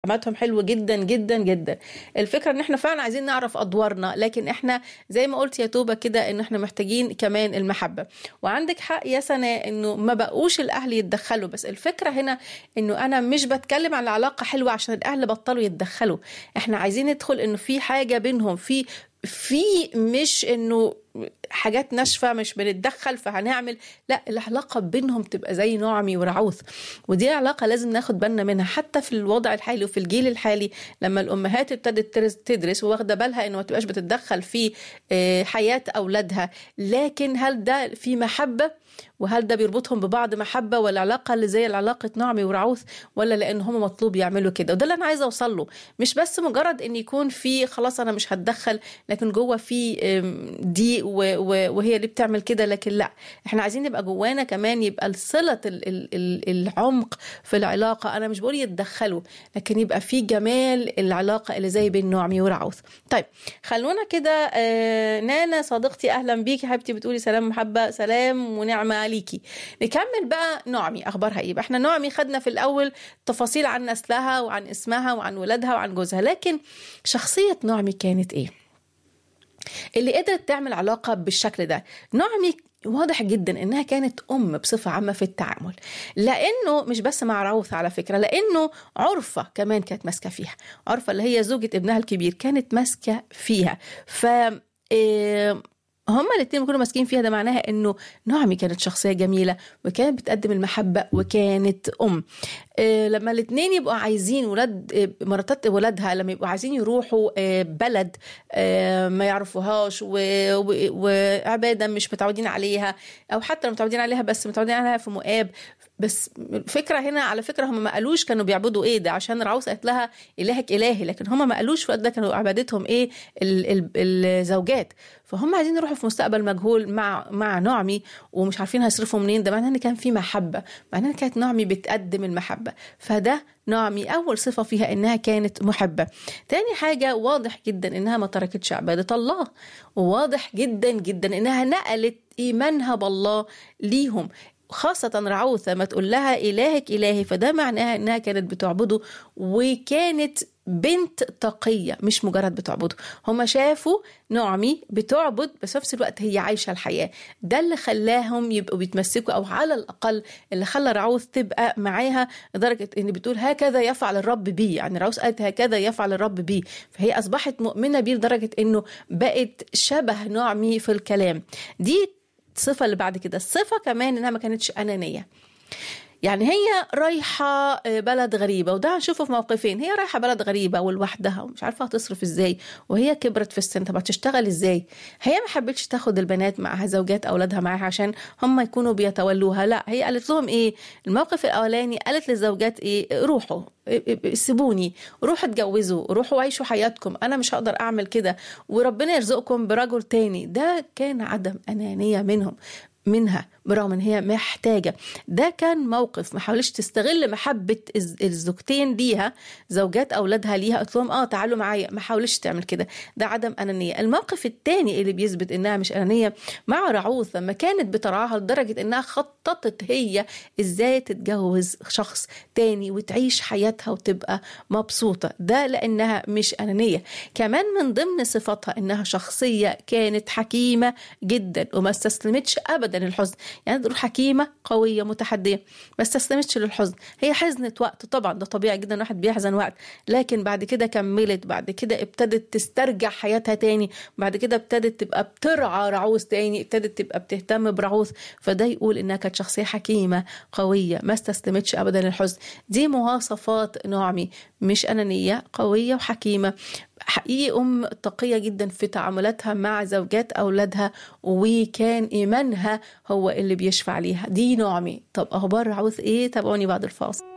عملتهم حلو جدا جدا جدا الفكره ان احنا فعلا عايزين نعرف ادوارنا لكن احنا زي ما قلت يا توبه كده ان احنا محتاجين كمان المحبه وعندك حق يا سناء انه ما بقوش الاهل يتدخلوا بس الفكره هنا انه انا مش بتكلم عن علاقه حلوه عشان الاهل بطلوا يتدخلوا احنا عايزين ندخل انه في حاجه بينهم في في مش انه حاجات ناشفه مش بنتدخل فهنعمل لا العلاقه بينهم تبقى زي نعمي ورعوث ودي علاقه لازم ناخد بالنا منها حتى في الوضع الحالي وفي الجيل الحالي لما الامهات ابتدت تدرس وواخده بالها انه ما تبقاش بتتدخل في حياه اولادها لكن هل ده في محبه وهل ده بيربطهم ببعض محبه ولا علاقه اللي زي علاقه نعمي ورعوث ولا لان هم مطلوب يعملوا كده وده اللي انا عايزه اوصل له مش بس مجرد ان يكون في خلاص انا مش هتدخل لكن جوه في دي وهي اللي بتعمل كده لكن لا احنا عايزين نبقى جوانا كمان يبقى صله العمق في العلاقه انا مش بقول يتدخلوا لكن يبقى في جمال العلاقه اللي زي بين نعمي ورعوث طيب خلونا كده نانا صديقتي اهلا بيكي حبيبتي بتقولي سلام محبه سلام ونعمه عليكي نكمل بقى نعمي اخبارها ايه احنا نعمي خدنا في الاول تفاصيل عن نسلها وعن اسمها وعن ولادها وعن جوزها لكن شخصيه نعمي كانت ايه اللي قدرت تعمل علاقه بالشكل ده نعمي واضح جدا انها كانت ام بصفه عامه في التعامل لانه مش بس مع راوث على فكره لانه عرفه كمان كانت ماسكه فيها عرفه اللي هي زوجة ابنها الكبير كانت ماسكه فيها ف هما الاثنين كانوا ماسكين فيها ده معناها انه نعمي كانت شخصيه جميله وكانت بتقدم المحبه وكانت ام إيه لما الاثنين يبقوا عايزين ولاد إيه مراتات ولادها لما يبقوا عايزين يروحوا إيه بلد ما يعرفوهاش وعباده مش متعودين عليها او حتى لو متعودين عليها بس متعودين عليها في مؤاب بس الفكرة هنا على فكرة هم ما قالوش كانوا بيعبدوا ايه ده عشان رعوس قالت لها الهك الهي لكن هم ما قالوش في ده كانوا عبادتهم ايه ال ال الزوجات فهم عايزين يروحوا في مستقبل مجهول مع مع نعمي ومش عارفين هيصرفوا منين ده معناه ان كان في محبة معناه ان كانت نعمي بتقدم المحبة فده نعمي أول صفة فيها إنها كانت محبة تاني حاجة واضح جدا إنها ما تركتش عبادة الله وواضح جدا جدا إنها نقلت إيمانها بالله ليهم خاصة رعوثة ما تقول لها إلهك إلهي فده معناها إنها كانت بتعبده وكانت بنت تقية مش مجرد بتعبده هما شافوا نعمي بتعبد بس في نفس الوقت هي عايشة الحياة ده اللي خلاهم يبقوا بيتمسكوا أو على الأقل اللي خلى رعوث تبقى معاها لدرجة إن بتقول هكذا يفعل الرب بي يعني رعوث قالت هكذا يفعل الرب بي فهي أصبحت مؤمنة بيه لدرجة إنه بقت شبه نعمي في الكلام دي الصفة اللي بعد كده الصفة كمان إنها ما كانتش أنانية يعني هي رايحة بلد غريبة وده هنشوفه في موقفين هي رايحة بلد غريبة ولوحدها ومش عارفة هتصرف ازاي وهي كبرت في السن طب هتشتغل ازاي هي ما حبتش تاخد البنات معاها زوجات أولادها معاها عشان هم يكونوا بيتولوها لا هي قالت لهم ايه الموقف الأولاني قالت للزوجات ايه روحوا سيبوني روحوا اتجوزوا روحوا عيشوا حياتكم انا مش هقدر اعمل كده وربنا يرزقكم برجل تاني ده كان عدم انانيه منهم منها برغم ان هي محتاجه ده كان موقف ما حاولش تستغل محبه الزوجتين ليها زوجات اولادها ليها قلت لهم اه تعالوا معايا ما حاولش تعمل كده ده عدم انانيه الموقف الثاني اللي بيثبت انها مش انانيه مع رعوث لما كانت بترعاها لدرجه انها خططت هي ازاي تتجوز شخص تاني وتعيش حياتها وتبقى مبسوطه ده لانها مش انانيه كمان من ضمن صفاتها انها شخصيه كانت حكيمه جدا وما استسلمتش ابدا للحزن يعني تقول حكيمه قويه متحديه ما استسلمتش للحزن هي حزنت وقت طبعا ده طبيعي جدا الواحد بيحزن وقت لكن بعد كده كملت بعد كده ابتدت تسترجع حياتها تاني بعد كده ابتدت تبقى بترعى رعوز تاني ابتدت تبقى بتهتم برعوز فده يقول انها كانت شخصيه حكيمه قويه ما استسلمتش ابدا للحزن دي مواصفات نعمي مش انانيه قويه وحكيمه حقيقي أم تقية جدا في تعاملاتها مع زوجات أولادها وكان إيمانها هو اللي بيشفع ليها دي نعمي طب أخبار عوث إيه تابعوني بعد الفاصل